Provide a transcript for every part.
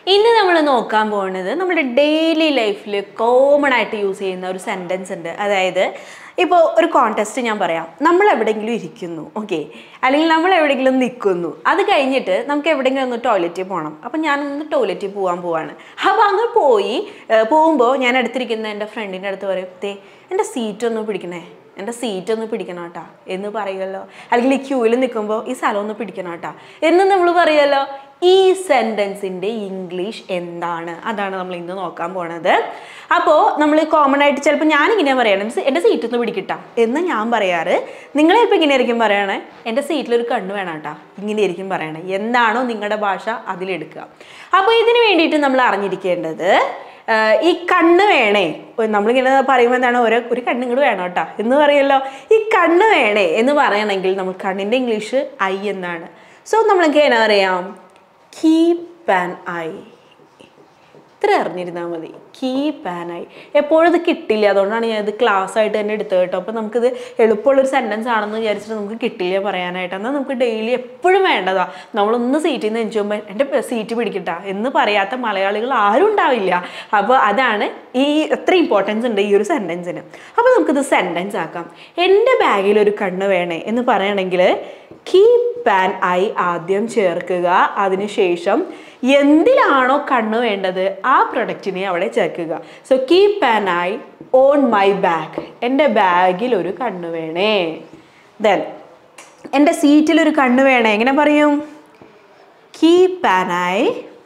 ഇന്ന് നമ്മൾ നോക്കാൻ പോകുന്നത് നമ്മുടെ ഡെയിലി ലൈഫിൽ കോമൺ ആയിട്ട് യൂസ് ചെയ്യുന്ന ഒരു സെൻറ്റൻസ് ഉണ്ട് അതായത് ഇപ്പോൾ ഒരു കോൺടെസ്റ്റ് ഞാൻ പറയാം നമ്മൾ എവിടെയെങ്കിലും ഇരിക്കുന്നു ഓക്കെ അല്ലെങ്കിൽ നമ്മൾ എവിടെയെങ്കിലും നിൽക്കുന്നു അത് കഴിഞ്ഞിട്ട് നമുക്ക് എവിടെയെങ്കിലും ഒന്ന് ടോയ്ലറ്റിൽ പോകണം അപ്പം ഞാനൊന്ന് ടോയ്ലറ്റിൽ പോകാൻ പോവാണ് അപ്പോൾ അങ്ങ് പോയി പോകുമ്പോൾ ഞാൻ അടുത്തിരിക്കുന്ന എൻ്റെ ഫ്രണ്ടിൻ്റെ അടുത്ത് പറയും തേ എൻ്റെ സീറ്റ് ഒന്ന് പിടിക്കണേ എൻ്റെ സീറ്റ് ഒന്ന് പിടിക്കണം കേട്ടാ എന്ന് പറയുമല്ലോ അല്ലെങ്കിൽ ഈ ക്യൂവിൽ നിൽക്കുമ്പോൾ ഈ സ്ഥലം ഒന്ന് പിടിക്കണം കേട്ടാ എന്ന് നമ്മൾ പറയുമല്ലോ ഈ സെൻറ്റൻസിൻ്റെ ഇംഗ്ലീഷ് എന്താണ് അതാണ് നമ്മൾ ഇന്ന് നോക്കാൻ പോണത് അപ്പോൾ നമ്മൾ കോമൺ ആയിട്ട് ചിലപ്പോൾ ഞാനിങ്ങനെ പറയണം എൻ്റെ സീറ്റ് ഒന്ന് പിടിക്കട്ടാ എന്ന് ഞാൻ പറയാറ് നിങ്ങൾ ചിലപ്പോൾ ഇങ്ങനെ ആയിരിക്കും പറയണേ എൻ്റെ സീറ്റിലൊരു കണ്ണ് വേണം കേട്ടാ ഇങ്ങനെ ആയിരിക്കും പറയണേ എന്താണോ നിങ്ങളുടെ ഭാഷ അതിലെടുക്കുക അപ്പോൾ ഇതിന് വേണ്ടിയിട്ട് നമ്മൾ അറിഞ്ഞിരിക്കേണ്ടത് ആഹ് ഈ കണ്ണ് വേണേ ഓ, നമ്മളിങ്ങനെ പറയുമ്പോൾ എന്താണ് ഒരു ഒരു കണ്ണ് ഇങ്ങോട്ട് വേണം കേട്ടോ എന്ന് പറയല്ലോ ഈ കണ്ണ് വേണേ എന്ന് പറയണമെങ്കിൽ നമ്മൾ കണ്ണിൻ്റെ ഇംഗ്ലീഷ് ഐ എന്നാണ് സോ നമ്മൾക്ക് എന്നാ പറയാം കീപ്പ് ആൻ ഐ ഇത്ര അറിഞ്ഞിരുന്നാൽ മതി കീപ്പ് ആൻ ഐ എപ്പോഴും ഇത് കിട്ടില്ല അതുകൊണ്ടാണ് ഞാൻ ഇത് ക്ലാസ് ആയിട്ട് തന്നെ എടുത്തത് കേട്ടോ അപ്പോൾ നമുക്കിത് എളുപ്പമുള്ളൊരു സെൻറ്റൻസ് ആണെന്ന് വിചാരിച്ചിട്ട് നമുക്ക് കിട്ടില്ല പറയാനായിട്ട് എന്നാൽ നമുക്ക് ഡെയിലി എപ്പോഴും വേണ്ടതാ നമ്മളൊന്ന് സീറ്റിൽ നിന്ന് എഞ്ചുമ്പോൾ എൻ്റെ സീറ്റ് പിടിക്കട്ടാ എന്ന് പറയാത്ത മലയാളികൾ ആരും ഉണ്ടാവില്ല അപ്പോൾ അതാണ് ഈ എത്ര ഇമ്പോർട്ടൻസ് ഉണ്ട് ഈ ഒരു സെൻറ്റൻസിന് അപ്പോൾ നമുക്കിത് സെൻറ്റൻസ് ആക്കാം എൻ്റെ ബാഗിൽ ഒരു കണ്ണ് വേണേ എന്ന് പറയണമെങ്കിൽ കീപ്പ് ആൻ ഐ ആദ്യം ചേർക്കുക അതിനുശേഷം എന്തിലാണോ കണ്ണ് വേണ്ടത് ആ പ്രൊഡക്റ്റിനെ അവിടെ ചേർക്കുക so keep an eye on my bag എൻ്റെ ബാഗിൽ ഒരു കണ്ണ് വേണേ ദെൻ എൻ്റെ സീറ്റിൽ ഒരു കണ്ണ് വേണേ എങ്ങനെ പറയും keep an eye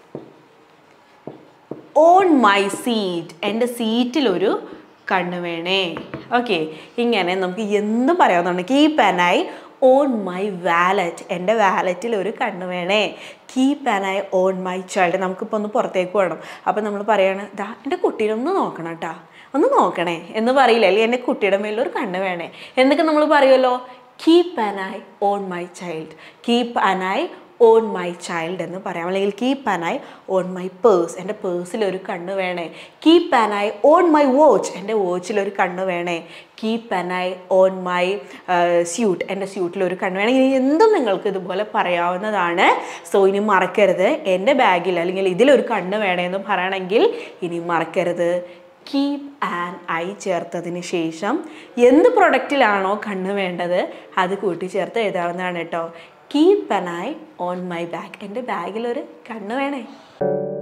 on my seat എൻ്റെ സീറ്റിലൊരു കണ്ണ് വേണേ ഓക്കെ ഇങ്ങനെ നമുക്ക് എന്തും പറയാവുന്നതാണ് keep an eye on my wallet എൻ്റെ വാലറ്റിൽ ഒരു കണ്ണ് വേണേ keep an eye on my child നമുക്കിപ്പോൾ ഒന്ന് പുറത്തേക്ക് വേണം അപ്പോൾ നമ്മൾ പറയാണ് ദാ എൻ്റെ കുട്ടീനെ ഒന്ന് നോക്കണം കേട്ടാ ഒന്ന് നോക്കണേ എന്ന് പറയില്ല അല്ലെങ്കിൽ എൻ്റെ കുട്ടിയുടെ മേലിൽ ഒരു കണ്ണ് വേണേ എന്നൊക്കെ നമ്മൾ പറയുമല്ലോ keep an eye on my child keep an eye on my child എന്ന് പറയാം അല്ലെങ്കിൽ keep an eye on my purse എൻ്റെ പേഴ്സിൽ ഒരു കണ്ണ് വേണേ keep an eye on my watch എൻ്റെ വാച്ചിൽ ഒരു കണ്ണ് വേണേ keep an eye on my suit എൻ്റെ സ്യൂട്ടിൽ ഒരു കണ്ണ് വേണേ ഇനി എന്തും നിങ്ങൾക്ക് ഇതുപോലെ പറയാവുന്നതാണ് സോ ഇനി മറക്കരുത് എൻ്റെ ബാഗിൽ അല്ലെങ്കിൽ ഇതിലൊരു കണ്ണ് വേണേ എന്ന് പറയണമെങ്കിൽ ഇനി മറക്കരുത് കീപ്പ് ആൻ ഐ ചേർത്തതിന് ശേഷം എന്ത് പ്രൊഡക്റ്റിലാണോ കണ്ണ് വേണ്ടത് അത് കൂട്ടിച്ചേർത്ത് എഴുതാവുന്നതാണ് കേട്ടോ keep an eye on my bag എൻ്റെ ബാഗിലൊരു കണ്ണ് വേണേ